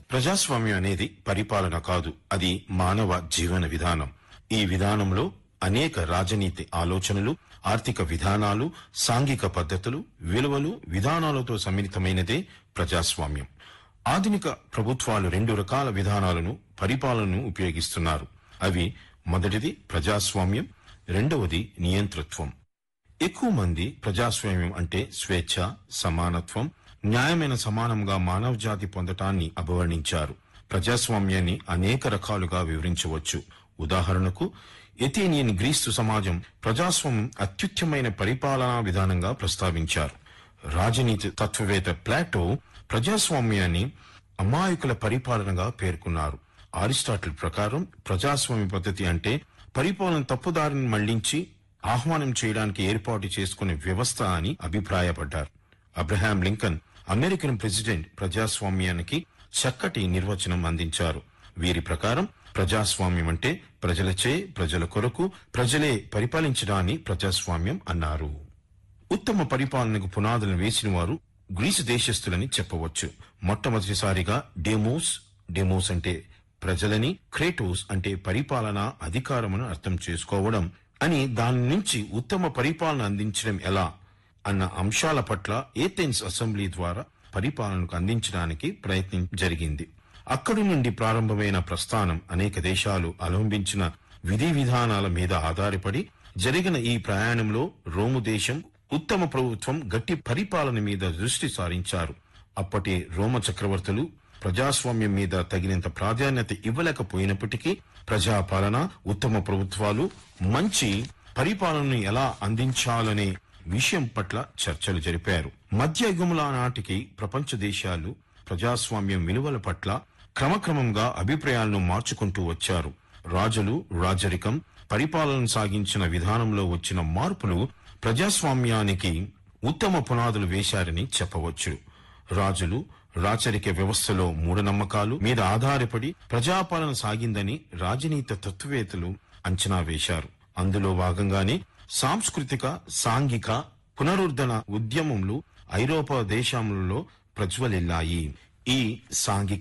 ప్రజాస్వామ్యం అనేది పరిపాలన కాదు అది మానవ జీవన విధానం ఈ విధానంలో అనేక రాజనీతి ఆలోచనలు ఆర్థిక విధానాలు సాంఘిక పద్ధతులు విలువలు విధానాలతో సమ్మిళితమైనదే ప్రజాస్వామ్యం ఆధునిక ప్రభుత్వాలు రెండు రకాల విధానాలను పరిపాలనను ఉపయోగిస్తున్నారు అవి మొదటిది ప్రజాస్వామ్యం రెండవది నియంతృత్వం ఎక్కువ మంది ప్రజాస్వామ్యం అంటే స్వేచ్ఛ సమానత్వం న్యాయమైన సమానంగా మానవ జాతి పొందటాన్ని అభివర్ణించారు ప్రజాస్వామ్యాన్ని అనేక రకాలుగా వివరించవచ్చు ఉదాహరణకు ఎథేనియన్ గ్రీస్తు సమాజం ప్రజాస్వామ్యం అత్యుత్తమైన పరిపాలనా విధానంగా ప్రస్తావించారు రాజనీతి తత్వవేత్త ప్లాటో ప్రజాస్వామ్యాన్ని అమాయకుల పరిపాలనగా పేర్కొన్నారు అరిస్టాటిల్ ప్రకారం ప్రజాస్వామ్య పద్ధతి అంటే పరిపాలన తప్పుదారిని మళ్లించి ఆహ్వానం చేయడానికి ఏర్పాటు చేసుకునే వ్యవస్థ అని అభిప్రాయపడ్డారు అబ్రహాం లింకన్ అమెరికన్ ప్రెసిడెంట్ ప్రజాస్వామ్యానికి చక్కటి నిర్వచనం అందించారు వీరి ప్రకారం ప్రజాస్వామ్యం అంటే ప్రజలచే ప్రజల కొరకు ప్రజలే పరిపాలించడాన్ని ప్రజాస్వామ్యం అన్నారు ఉత్తమ పరిపాలనకు పునాదులను వేసిన వారు గ్రీసు దేశస్థులని చెప్పవచ్చు మొట్టమొదటిసారిగా డెమోస్ డెమోస్ అంటే ప్రజలని క్రేటోస్ అంటే పరిపాలన అధికారమును అర్థం చేసుకోవడం అని దాని నుంచి ఉత్తమ పరిపాలన అందించడం ఎలా అన్న అంశాల పట్ల ఏథెన్స్ అసెంబ్లీ ద్వారా పరిపాలనకు అందించడానికి ప్రయత్నం జరిగింది అక్కడి నుండి ప్రారంభమైన ప్రస్థానం అనేక దేశాలు అవలంబించిన విధి విధానాల మీద ఆధారపడి జరిగిన ఈ ప్రయాణంలో రోము దేశం ఉత్తమ ప్రభుత్వం గట్టి పరిపాలన మీద దృష్టి సారించారు అప్పటి రోమ చక్రవర్తులు ప్రజాస్వామ్యం మీద తగినంత ప్రాధాన్యత ఇవ్వలేకపోయినప్పటికీ ప్రజాపాలన ఉత్తమ ప్రభుత్వాలు మంచి పరిపాలనను ఎలా అందించాలనే విషయం పట్ల చర్చలు జరిపారు మధ్య యుగముల నాటికి ప్రపంచ దేశాలు ప్రజాస్వామ్యం విలువల పట్ల క్రమక్రమంగా అభిప్రాయాలను మార్చుకుంటూ వచ్చారు రాజులు రాజరికం పరిపాలన సాగించిన విధానంలో వచ్చిన మార్పులు ప్రజాస్వామ్యానికి ఉత్తమ పునాదులు వేశారని చెప్పవచ్చు రాజులు రాచరిక వ్యవస్థలో మూఢనమ్మకాలు మీద ఆధారపడి ప్రజాపాలన సాగిందని రాజనీత తత్వవేత్తలు అంచనా వేశారు అందులో భాగంగానే సాంస్కృతిక సాంఘిక పునరుద్ధరణ ఉద్యమంలు ఐరోపా దేశములలో ప్రజ్వలిల్లాయి ఈ సాంఘిక